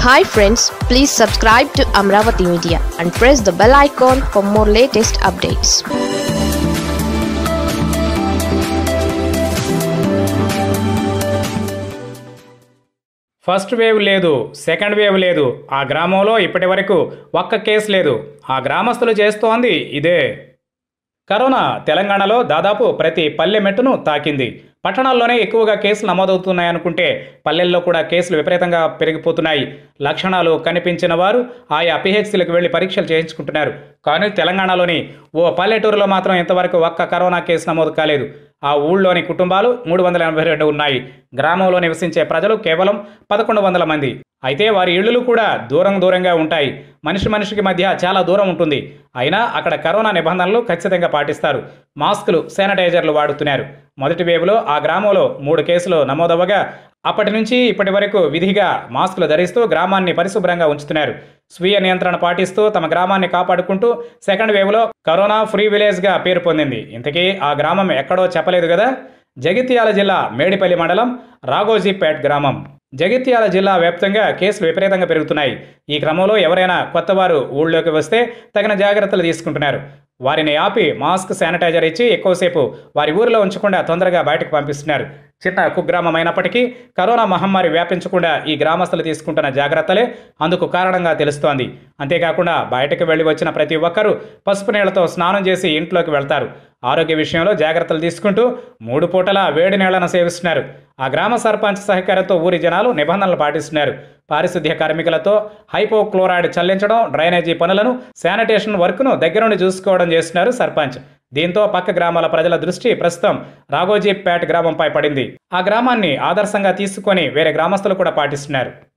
hi friends please subscribe to Amaravati media and press the bell icon for more latest updates first wave లేదు second wave లేదు ఆ గ్రామంలో ఇప్పటి వరకు ఒక్క కేసు లేదు ఆ గ్రామస్తులు చేస్తోంది ఇదే కరోనా తెలంగాణలో దాదాపు ప్రతి పల్లె మెట్టును తాకింది పట్టణాల్లోనే ఎక్కువగా కేసులు నమోదవుతున్నాయనుకుంటే పల్లెల్లో కూడా కేసులు విపరీతంగా పెరిగిపోతున్నాయి లక్షణాలు కనిపించిన వారు ఆయా పిహెచ్సిలకు వెళ్లి పరీక్షలు చేయించుకుంటున్నారు కానీ తెలంగాణలోని ఓ పల్లెటూరులో మాత్రం ఇంతవరకు ఒక్క కరోనా కేసు నమోదు కాలేదు ఆ ఊళ్ళోని కుటుంబాలు మూడు వందల ఎనభై రెండు ఉన్నాయి గ్రామంలో నివసించే ప్రజలు కేవలం పదకొండు వందల మంది అయితే వారి ఇళ్ళు కూడా దూరం దూరంగా ఉంటాయి మనిషి మనిషికి మధ్య చాలా దూరం ఉంటుంది అయినా అక్కడ కరోనా నిబంధనలు ఖచ్చితంగా పాటిస్తారు మాస్కులు శానిటైజర్లు వాడుతున్నారు మొదటి వేవ్లో ఆ గ్రామంలో మూడు కేసులు నమోదవ్వగా అప్పటి నుంచి ఇప్పటి వరకు విధిగా మాస్కులు ధరిస్తూ గ్రామాన్ని పరిశుభ్రంగా ఉంచుతున్నారు స్వీయ నియంత్రణ పాటిస్తూ తమ గ్రామాన్ని కాపాడుకుంటూ సెకండ్ వేవ్లో కరోనా ఫ్రీ విలేజ్గా పేరు పొందింది ఇంతకీ ఆ గ్రామం ఎక్కడో చెప్పలేదు కదా జగిత్యాల జిల్లా మేడిపల్లి మండలం రాఘోజీపేట్ గ్రామం జగిత్యాల జిల్లా వ్యాప్తంగా కేసులు విపరీతంగా పెరుగుతున్నాయి ఈ క్రమంలో ఎవరైనా కొత్తవారు ఊళ్ళోకి వస్తే తగిన జాగ్రత్తలు తీసుకుంటున్నారు వారిని ఆపి మాస్క్ శానిటైజర్ ఇచ్చి ఎక్కువసేపు వారి ఊరిలో ఉంచకుండా తొందరగా బయటకు పంపిస్తున్నారు చిన్న కుగ్రామం అయినప్పటికీ కరోనా మహమ్మారి వ్యాపించకుండా ఈ గ్రామస్తులు తీసుకుంటున్న జాగ్రత్తలే అందుకు కారణంగా తెలుస్తోంది అంతేకాకుండా బయటకు వెళ్ళి వచ్చిన ప్రతి ఒక్కరూ పసుపు నీళ్లతో స్నానం చేసి ఇంట్లోకి వెళ్తారు ఆరోగ్య విషయంలో జాగ్రత్తలు తీసుకుంటూ మూడు పూటల వేడి నీళ్లను సేవిస్తున్నారు ఆ గ్రామ సర్పంచ్ సహకారంతో ఊరి జనాలు నిబంధనలు పాటిస్తున్నారు పారిశుద్ధ్య కార్మికులతో హైపోక్లోరైడ్ చల్లించడం డ్రైనేజీ పనులను శానిటేషన్ వర్క్ను దగ్గరుండి చూసుకోవడం చేస్తున్నారు సర్పంచ్ దీంతో పక్క గ్రామాల ప్రజల దృష్టి ప్రస్తుతం రాఘోజీపేట్ గ్రామంపై పడింది ఆ గ్రామాన్ని ఆదర్శంగా తీసుకొని వేరే గ్రామస్తులు కూడా పాటిస్తున్నారు